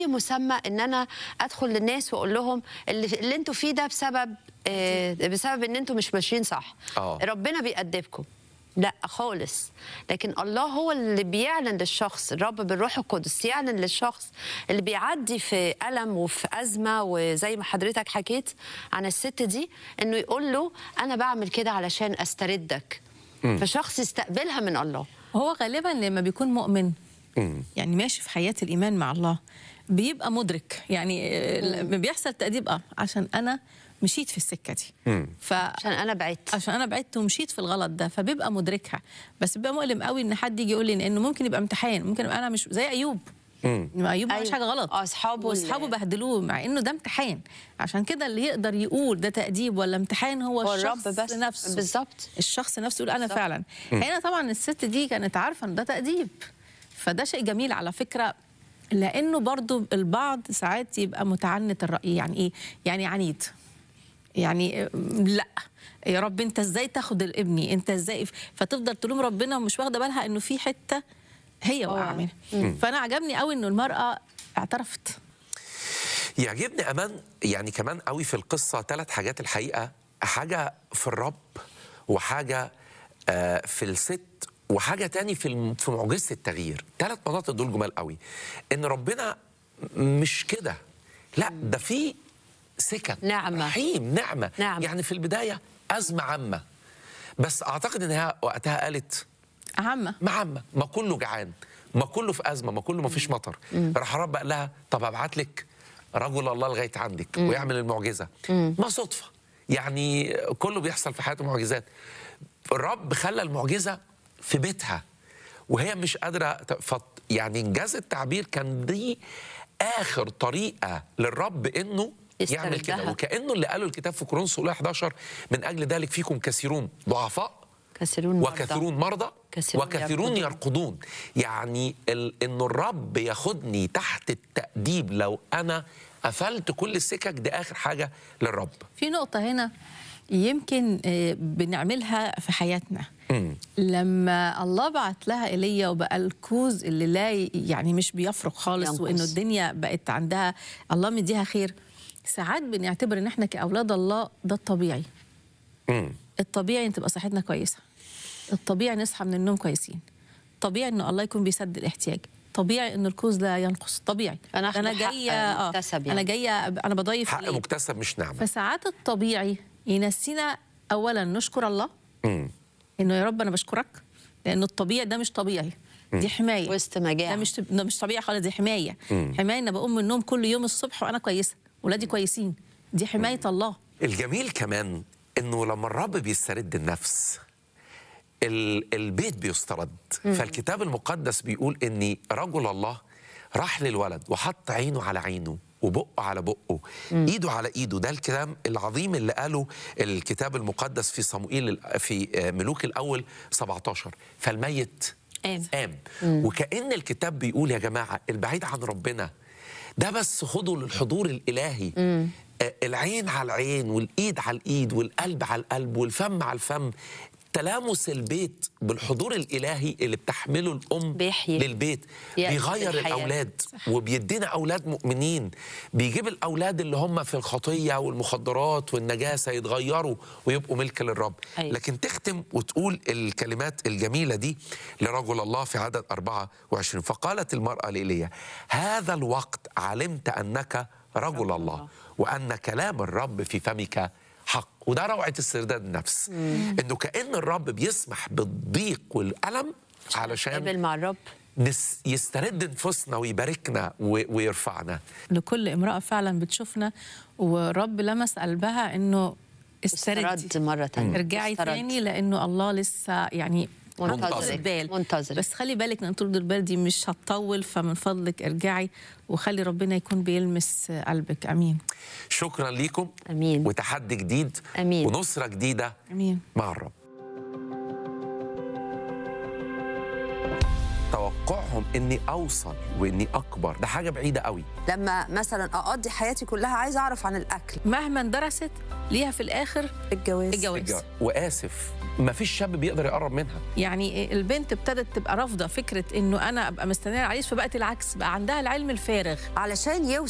مسمى ان انا ادخل للناس واقول لهم اللي, اللي انتوا فيه ده بسبب آه بسبب ان انتوا مش ماشيين صح آه. ربنا بيأدبكم لا خالص لكن الله هو اللي بيعلن للشخص الرب بالروح القدس يعلن للشخص اللي بيعدي في ألم وفي أزمة وزي ما حضرتك حكيت عن الست دي إنه يقول له أنا بعمل كده علشان أستردك فشخص يستقبلها من الله هو غالبا لما بيكون مؤمن يعني ماشي في حياة الإيمان مع الله بيبقى مدرك يعني آه، بيحصل تأديب اه عشان أنا مشيت في السكة دي ف عشان أنا بعدت عشان انا بعدت ومشيت في الغلط ده فبيبقى مدركها بس بيبقى مؤلم قوي ان حد يجي يقول لي انه ممكن يبقى امتحان ممكن يبقى انا مش زي ايوب ما ايوب ما عملش أيوة. حاجه غلط آه، أصحابه واصحابه اللي- بهدلوه مع انه ده امتحان عشان كده اللي يقدر يقول ده تأديب ولا امتحان هو, هو الرب الشخص بس نفسه بالظبط الشخص نفسه يقول انا بالظبط. فعلا هنا طبعا الست دي كانت عارفه ان ده تأديب فده شيء جميل على فكره لانه برضو البعض ساعات يبقى متعنت الرأي يعني ايه يعني عنيد يعني لا يا رب انت ازاي تاخد الابني انت ازاي فتفضل تلوم ربنا ومش واخده بالها انه في حته هي واقعه منها فانا عجبني قوي انه المراه اعترفت يعجبني امان يعني كمان قوي في القصه ثلاث حاجات الحقيقه حاجه في الرب وحاجه آه، في الست وحاجه تاني في الم- في معجزه التغيير ثلاث مناطق دول جمال قوي ان ربنا مش كده لا ده في سكك نعمة. رحيم نعمه نعمة. يعني في البدايه ازمه عامه بس اعتقد ان هي وقتها قالت عامه ما عامة ما كله جعان ما كله في أزمة ما كله ما فيش مطر راح رب قال لها طب أبعت لك رجل الله لغاية عندك ويعمل المعجزة ما صدفة يعني كله بيحصل في حياته معجزات الرب خلى المعجزة في بيتها وهي مش قادرة ت- فط يعني إنجاز التعبير كان دي آخر طريقة للرب إنه يعمل كده يستردها. وكأنه اللي قاله الكتاب في كورنثوس الأولى 11 من أجل ذلك فيكم كثيرون ضعفاء كثيرون مرضى. وكثيرون مرضى كثيرون وكثيرون يرقدون. يرقدون يعني ال... ان الرب ياخدني تحت التأديب لو انا قفلت كل السكك دي اخر حاجه للرب في نقطة هنا يمكن آه، بنعملها في حياتنا لما الله بعت لها ايليا وبقى الكوز اللي لا ي- يعني مش بيفرق خالص ينقص. وانه الدنيا بقت عندها الله مديها خير ساعات بنعتبر ان احنا كاولاد الله ده الطبيعي مم. الطبيعي ان تبقى صحتنا كويسه الطبيعي نصحى من النوم كويسين طبيعي ان الله يكون بيسد الاحتياج طبيعي ان الكوز لا ينقص طبيعي أنا ده انا آخده حق جايه اه مكتسب انا يعني. جايه انا بضيف حق عليه. مكتسب مش نعمه فساعات الطبيعي ينسينا اولا نشكر الله مم. انه يا رب انا بشكرك لانه الطبيعي ده مش طبيعي دي حمايه وسط مجاعة. ده مش ده مش طبيعي خالص دي حمايه حمايه ان بقوم من النوم كل يوم الصبح وانا كويسه ولادي كويسين دي حمايه الله الجميل كمان انه لما الرب بيسترد النفس ال- البيت بيسترد فالكتاب المقدس بيقول ان رجل الله راح للولد وحط عينه على عينه وبقه على بقه ايده على ايده ده الكلام العظيم اللي قاله الكتاب المقدس في صموئيل ال- في آه، ملوك الاول 17 فالميت قام. قام وكأن الكتاب بيقول يا جماعة البعيد عن ربنا ده بس خدوا للحضور الإلهي آه، العين على العين والإيد على الإيد والقلب على القلب والفم على الفم تلامس البيت بالحضور الإلهي اللي بتحمله الأم بيحيي. للبيت يأتي بيغير بالحياة. الأولاد وبيدينا أولاد مؤمنين بيجيب الأولاد اللي هم في الخطية والمخدرات والنجاسة يتغيروا ويبقوا ملك للرب أيوة. لكن تختم وتقول الكلمات الجميلة دي لرجل الله في عدد 24 فقالت المرأة لإيليا هذا الوقت علمت أنك رجل الله وأن كلام الرب في فمك حق وده روعة استرداد النفس إنه كأن الرب بيسمح بالضيق والألم علشان قابل مع الرب نس يسترد نفوسنا ويباركنا و- ويرفعنا لكل امراه فعلا بتشوفنا ورب لمس قلبها انه استردي استرد مرة تانية ارجعي استرد. تاني لانه الله لسه يعني عنده منتظرك. طولة بال منتظرك. بس خلي بالك ان طولة البال دي مش هتطول فمن فضلك ارجعي وخلي ربنا يكون بيلمس قلبك امين شكرا ليكم أمين. وتحدي جديد أمين. ونصرة جديدة امين مع الرب توقع توقعهم اني اوصل واني اكبر ده حاجه بعيده قوي لما مثلا اقضي حياتي كلها عايزه اعرف عن الاكل مهما درست ليها في الاخر الجواز الجواز واسف ما فيش شاب بيقدر يقرب منها يعني البنت ابتدت تبقى رافضه فكره انه انا ابقى مستنيه العريس فبقت العكس بقى عندها العلم الفارغ علشان يوصل